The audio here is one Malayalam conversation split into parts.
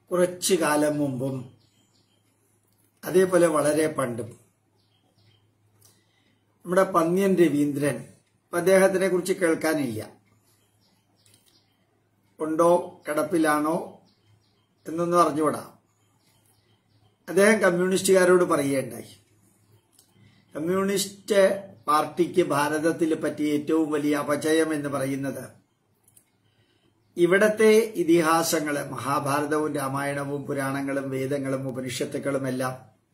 കുറച്ചു കാലം മുമ്പും അതേപോലെ വളരെ പണ്ടും നമ്മുടെ പന്ന്യൻ രവീന്ദ്രൻ ഇപ്പം അദ്ദേഹത്തിനെ കുറിച്ച് കേൾക്കാനില്ല ഉണ്ടോ കിടപ്പിലാണോ എന്നൊന്നും അറിഞ്ഞുകൂടാ അദ്ദേഹം കമ്മ്യൂണിസ്റ്റുകാരോട് പറയുകയുണ്ടായി കമ്മ്യൂണിസ്റ്റ് പാർട്ടിക്ക് ഭാരതത്തിൽ പറ്റിയ ഏറ്റവും വലിയ അപജയം എന്ന് പറയുന്നത് ഇവിടത്തെ ഇതിഹാസങ്ങള് മഹാഭാരതവും രാമായണവും പുരാണങ്ങളും വേദങ്ങളും ഉപനിഷത്തുക്കളും എല്ലാം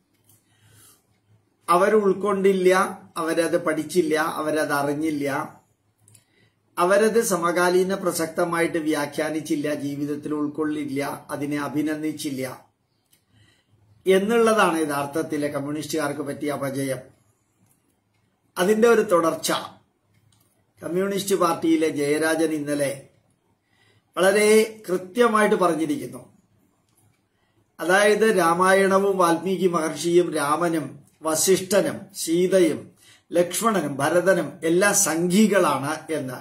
അവർ ഉൾക്കൊണ്ടില്ല അവരത് പഠിച്ചില്ല അവരത് അറിഞ്ഞില്ല അവരത് സമകാലീന പ്രസക്തമായിട്ട് വ്യാഖ്യാനിച്ചില്ല ജീവിതത്തിൽ ഉൾക്കൊള്ളില്ല അതിനെ അഭിനന്ദിച്ചില്ല എന്നുള്ളതാണ് യഥാർത്ഥത്തിലെ കമ്മ്യൂണിസ്റ്റുകാർക്ക് പറ്റിയ അപജയം അതിന്റെ ഒരു തുടർച്ച കമ്മ്യൂണിസ്റ്റ് പാർട്ടിയിലെ ജയരാജൻ ഇന്നലെ വളരെ കൃത്യമായിട്ട് പറഞ്ഞിരിക്കുന്നു അതായത് രാമായണവും വാൽമീകി മഹർഷിയും രാമനും വസിഷ്ഠനും സീതയും ലക്ഷ്മണനും ഭരതനും എല്ലാ സംഘികളാണ് എന്ന്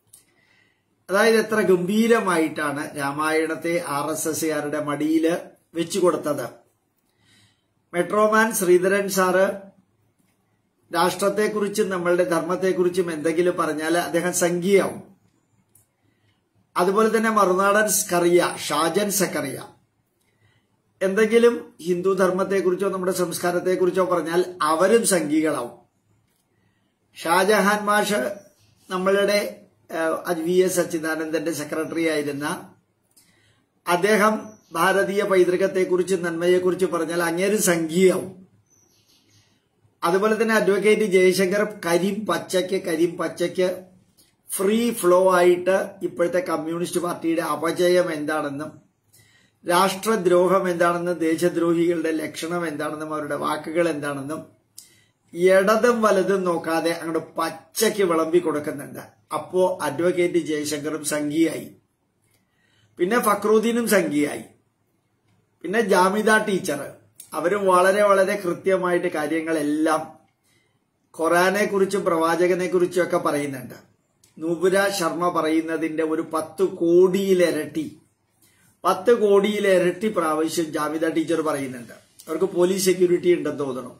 അതായത് എത്ര ഗംഭീരമായിട്ടാണ് രാമായണത്തെ ആർ എസ് എസുകാരുടെ മടിയിൽ വെച്ചു കൊടുത്തത് മെട്രോമാൻ ശ്രീധരൻ സാറ് രാഷ്ട്രത്തെക്കുറിച്ചും നമ്മളുടെ ധർമ്മത്തെക്കുറിച്ചും എന്തെങ്കിലും പറഞ്ഞാൽ അദ്ദേഹം സംഖ്യയാവും അതുപോലെ തന്നെ മറുനാടൻ സ്കറിയ ഷാജൻ സക്കറിയ എന്തെങ്കിലും ഹിന്ദു ധർമ്മത്തെക്കുറിച്ചോ നമ്മുടെ സംസ്കാരത്തെക്കുറിച്ചോ പറഞ്ഞാൽ അവരും സംഘികളാവും ഷാജഹാൻ മാഷ് നമ്മളുടെ വി എസ് അച്യുതാനന്ദന്റെ സെക്രട്ടറി ആയിരുന്ന അദ്ദേഹം ഭാരതീയ പൈതൃകത്തെക്കുറിച്ച് നന്മയെക്കുറിച്ച് പറഞ്ഞാൽ അങ്ങേര് സംഘീയാവും അതുപോലെ തന്നെ അഡ്വക്കേറ്റ് ജയശങ്കർ കരിം പച്ചയ്ക്ക് കരിം പച്ചയ്ക്ക് ഫ്രീ ഫ്ലോ ആയിട്ട് ഇപ്പോഴത്തെ കമ്മ്യൂണിസ്റ്റ് പാർട്ടിയുടെ അപജയം എന്താണെന്നും രാഷ്ട്രദ്രോഹം എന്താണെന്നും ദേശദ്രോഹികളുടെ ലക്ഷണം എന്താണെന്നും അവരുടെ വാക്കുകൾ എന്താണെന്നും ഇടതും വലതും നോക്കാതെ അങ്ങോട്ട് പച്ചയ്ക്ക് വിളമ്പി കൊടുക്കുന്നുണ്ട് അപ്പോ അഡ്വക്കേറ്റ് ജയശങ്കറും സംഘിയായി പിന്നെ ഫക്രുദ്ദീനും സംഘിയായി പിന്നെ ജാമിദ ടീച്ചർ അവരും വളരെ വളരെ കൃത്യമായിട്ട് കാര്യങ്ങളെല്ലാം ഖുറാനെ കുറിച്ചും പ്രവാചകനെ കുറിച്ചും ഒക്കെ പറയുന്നുണ്ട് നൂപുര ശർമ്മ പറയുന്നതിന്റെ ഒരു പത്ത് കോടിയിലിരട്ടി പത്ത് കോടിയിലിരട്ടി പ്രാവശ്യം ജാമിദ ടീച്ചർ പറയുന്നുണ്ട് അവർക്ക് പോലീസ് സെക്യൂരിറ്റി ഉണ്ടെന്ന് തോന്നണം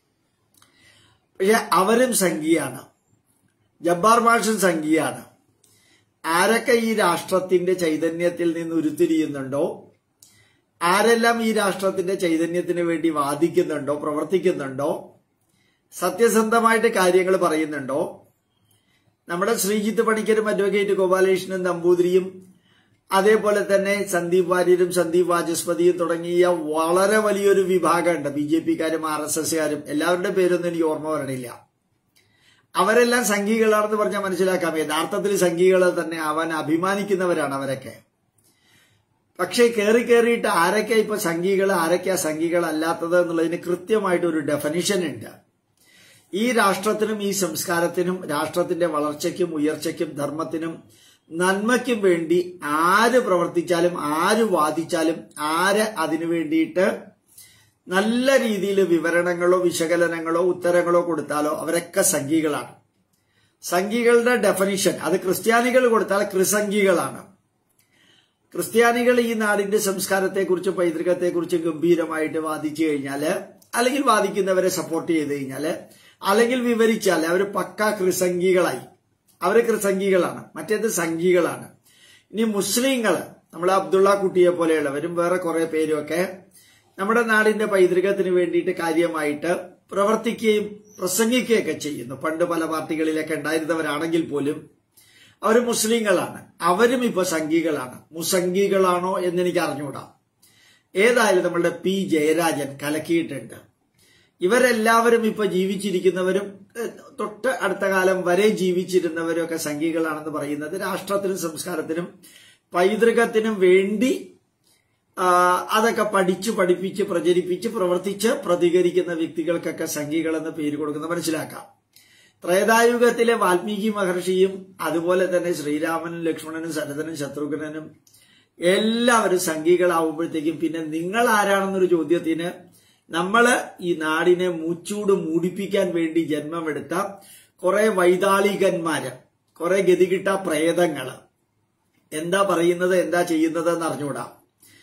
പക്ഷെ അവരും സംഘിയാണ് ജബ്ബാർ മാഷും സംഘിയാണ് ആരൊക്കെ ഈ രാഷ്ട്രത്തിന്റെ ചൈതന്യത്തിൽ നിന്ന് ഉരുത്തിരിയുന്നുണ്ടോ ആരെല്ലാം ഈ രാഷ്ട്രത്തിന്റെ ചൈതന്യത്തിന് വേണ്ടി വാദിക്കുന്നുണ്ടോ പ്രവർത്തിക്കുന്നുണ്ടോ സത്യസന്ധമായിട്ട് കാര്യങ്ങൾ പറയുന്നുണ്ടോ നമ്മുടെ ശ്രീജിത്ത് പണിക്കരും അഡ്വക്കേറ്റ് ഗോപാലകൃഷ്ണൻ നമ്പൂതിരിയും അതേപോലെ തന്നെ സന്ദീപ് വാര്യരും സന്ദീപ് വാചസ്പതിയും തുടങ്ങിയ വളരെ വലിയൊരു വിഭാഗമുണ്ട് ബി ജെ പിക്കാരും ആർ എസ് എസുകാരും എല്ലാവരുടെ പേരൊന്നും എനിക്ക് ഓർമ്മ വരണില്ല അവരെല്ലാം സംഘികളാണെന്ന് പറഞ്ഞാൽ മനസ്സിലാക്കാം യഥാർത്ഥത്തിൽ സംഘികൾ തന്നെ ആവാൻ അഭിമാനിക്കുന്നവരാണ് അവരൊക്കെ പക്ഷേ കയറി കയറിയിട്ട് ആരൊക്കെ ഇപ്പൊ സംഘികൾ ആരൊക്കെയാ സംഘികളല്ലാത്തത് എന്നുള്ളതിന് കൃത്യമായിട്ട് ഒരു ഡെഫനിഷൻ ഉണ്ട് ഈ രാഷ്ട്രത്തിനും ഈ സംസ്കാരത്തിനും രാഷ്ട്രത്തിന്റെ വളർച്ചയ്ക്കും ഉയർച്ചയ്ക്കും ധർമ്മത്തിനും നന്മയ്ക്കും വേണ്ടി ആര് പ്രവർത്തിച്ചാലും ആര് വാദിച്ചാലും ആര് അതിനു വേണ്ടിയിട്ട് നല്ല രീതിയിൽ വിവരണങ്ങളോ വിശകലനങ്ങളോ ഉത്തരങ്ങളോ കൊടുത്താലോ അവരൊക്കെ സംഘികളാണ് സംഘികളുടെ ഡെഫനിഷൻ അത് ക്രിസ്ത്യാനികൾ കൊടുത്താൽ ക്രിസംഘികളാണ് ക്രിസ്ത്യാനികൾ ഈ നാടിന്റെ സംസ്കാരത്തെക്കുറിച്ചും പൈതൃകത്തെക്കുറിച്ചും ഗംഭീരമായിട്ട് വാദിച്ചു കഴിഞ്ഞാല് അല്ലെങ്കിൽ വാദിക്കുന്നവരെ സപ്പോർട്ട് ചെയ്ത് കഴിഞ്ഞാല് അല്ലെങ്കിൽ വിവരിച്ചാൽ അവർ പക്ക ക്രിസംഘികളായി അവര് ക്രിസംഘികളാണ് മറ്റേത് സംഘികളാണ് ഇനി മുസ്ലിങ്ങൾ നമ്മളെ അബ്ദുള്ള കുട്ടിയെ പോലെയുള്ളവരും വേറെ കുറെ പേരുമൊക്കെ നമ്മുടെ നാടിന്റെ പൈതൃകത്തിന് വേണ്ടിയിട്ട് കാര്യമായിട്ട് പ്രവർത്തിക്കുകയും പ്രസംഗിക്കുകയൊക്കെ ചെയ്യുന്നു പണ്ട് പല പാർട്ടികളിലൊക്കെ ഉണ്ടായിരുന്നവരാണെങ്കിൽ പോലും അവർ മുസ്ലിങ്ങളാണ് അവരും ഇപ്പൊ സംഘികളാണ് മുസംഘികളാണോ എന്ന് എനിക്ക് അറിഞ്ഞുകൂടാ ഏതായാലും നമ്മളുടെ പി ജയരാജൻ കലക്കിയിട്ടുണ്ട് ഇവരെല്ലാവരും ഇപ്പൊ ജീവിച്ചിരിക്കുന്നവരും തൊട്ട് അടുത്ത കാലം വരെ ജീവിച്ചിരുന്നവരും ഒക്കെ സംഘികളാണെന്ന് പറയുന്നത് രാഷ്ട്രത്തിനും സംസ്കാരത്തിനും പൈതൃകത്തിനും വേണ്ടി അതൊക്കെ പഠിച്ചു പഠിപ്പിച്ച് പ്രചരിപ്പിച്ച് പ്രവർത്തിച്ച് പ്രതികരിക്കുന്ന വ്യക്തികൾക്കൊക്കെ സംഘികളെന്ന് പേര് കൊടുക്കുന്ന മനസ്സിലാക്കാം ത്രേതായുഗത്തിലെ വാൽമീകി മഹർഷിയും അതുപോലെ തന്നെ ശ്രീരാമനും ലക്ഷ്മണനും ശരതനും ശത്രുഘ്നനും എല്ലാവരും സംഘികളാവുമ്പോഴത്തേക്കും പിന്നെ നിങ്ങൾ ആരാണെന്നൊരു ചോദ്യത്തിന് നമ്മള് ഈ നാടിനെ മൂച്ചൂട് മൂടിപ്പിക്കാൻ വേണ്ടി ജന്മമെടുത്ത കുറെ വൈതാളികന്മാര് കുറെ ഗതികിട്ട പ്രേതങ്ങള് എന്താ പറയുന്നത് എന്താ ചെയ്യുന്നത് എന്ന് അറിഞ്ഞുകൂടാ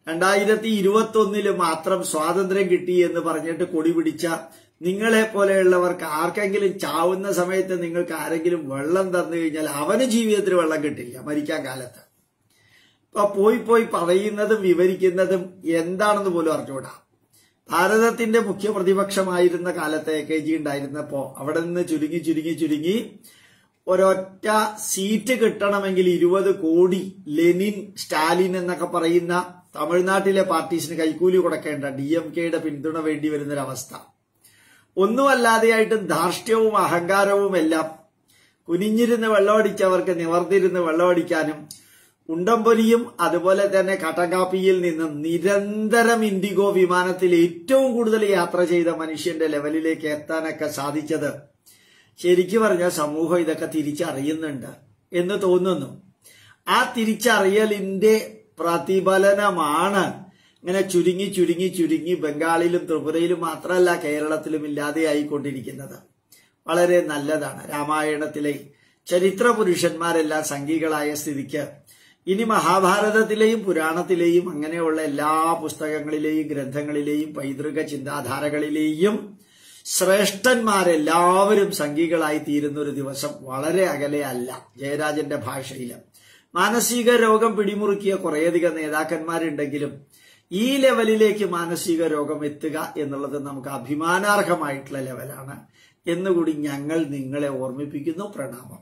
രണ്ടായിരത്തി ഇരുപത്തി ഒന്നില് മാത്രം സ്വാതന്ത്ര്യം കിട്ടി എന്ന് പറഞ്ഞിട്ട് കൊടി പിടിച്ച നിങ്ങളെ പോലെയുള്ളവർക്ക് ആർക്കെങ്കിലും ചാവുന്ന സമയത്ത് നിങ്ങൾക്ക് ആരെങ്കിലും വെള്ളം തന്നു കഴിഞ്ഞാൽ അവന് ജീവിതത്തിൽ വെള്ളം കിട്ടില്ല മരിക്കാൻ കാലത്ത് ഇപ്പൊ പോയി പോയി പറയുന്നതും വിവരിക്കുന്നതും എന്താണെന്ന് പോലും അറിഞ്ഞുകൂടാ ഭാരതത്തിന്റെ മുഖ്യ പ്രതിപക്ഷമായിരുന്ന കാലത്ത് എ കെ ജി ഉണ്ടായിരുന്നപ്പോ അവിടെ നിന്ന് ചുരുങ്ങി ചുരുങ്ങി ചുരുങ്ങി ഒരൊറ്റ സീറ്റ് കിട്ടണമെങ്കിൽ ഇരുപത് കോടി ലെനിൻ സ്റ്റാലിൻ എന്നൊക്കെ പറയുന്ന തമിഴ്നാട്ടിലെ പാർട്ടീസിന് കൈക്കൂലി കൊടുക്കേണ്ട ഡി എം കെയുടെ പിന്തുണ വേണ്ടി വരുന്നൊരവസ്ഥ ഒന്നുമല്ലാതെയായിട്ടും ധാർഷ്ട്യവും അഹങ്കാരവും എല്ലാം കുനിഞ്ഞിരുന്ന് വെള്ളമടിച്ചവർക്ക് നിവർത്തിരുന്ന് വെള്ളമടിക്കാനും ഉണ്ടംപൊലിയും അതുപോലെ തന്നെ കട്ടകാപ്പിയിൽ നിന്നും നിരന്തരം ഇൻഡിഗോ വിമാനത്തിൽ ഏറ്റവും കൂടുതൽ യാത്ര ചെയ്ത മനുഷ്യന്റെ ലെവലിലേക്ക് എത്താനൊക്കെ സാധിച്ചത് ശരിക്കു പറഞ്ഞാൽ സമൂഹം ഇതൊക്കെ തിരിച്ചറിയുന്നുണ്ട് എന്ന് തോന്നുന്നു ആ തിരിച്ചറിയലിന്റെ പ്രതിഫലനമാണ് ഇങ്ങനെ ചുരുങ്ങി ചുരുങ്ങി ചുരുങ്ങി ബംഗാളിലും ത്രിപുരയിലും മാത്രമല്ല കേരളത്തിലും ഇല്ലാതെയായിക്കൊണ്ടിരിക്കുന്നത് വളരെ നല്ലതാണ് രാമായണത്തിലെ ചരിത്ര പുരുഷന്മാരെല്ലാം സംഘികളായ സ്ഥിതിക്ക് ഇനി മഹാഭാരതത്തിലെയും പുരാണത്തിലെയും അങ്ങനെയുള്ള എല്ലാ പുസ്തകങ്ങളിലെയും ഗ്രന്ഥങ്ങളിലെയും പൈതൃക ചിന്താധാരകളിലെയും ശ്രേഷ്ഠന്മാരെല്ലാവരും സംഘികളായി തീരുന്ന ഒരു ദിവസം വളരെ അകലെ അല്ല ജയരാജന്റെ ഭാഷയിൽ മാനസിക രോഗം പിടിമുറുക്കിയ കുറേയധികം നേതാക്കന്മാരുണ്ടെങ്കിലും ഈ ലെവലിലേക്ക് മാനസിക രോഗം എത്തുക എന്നുള്ളത് നമുക്ക് അഭിമാനാർഹമായിട്ടുള്ള ലെവലാണ് എന്നുകൂടി ഞങ്ങൾ നിങ്ങളെ ഓർമ്മിപ്പിക്കുന്നു പ്രണാമം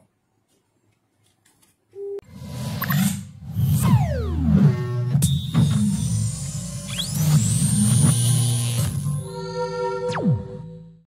you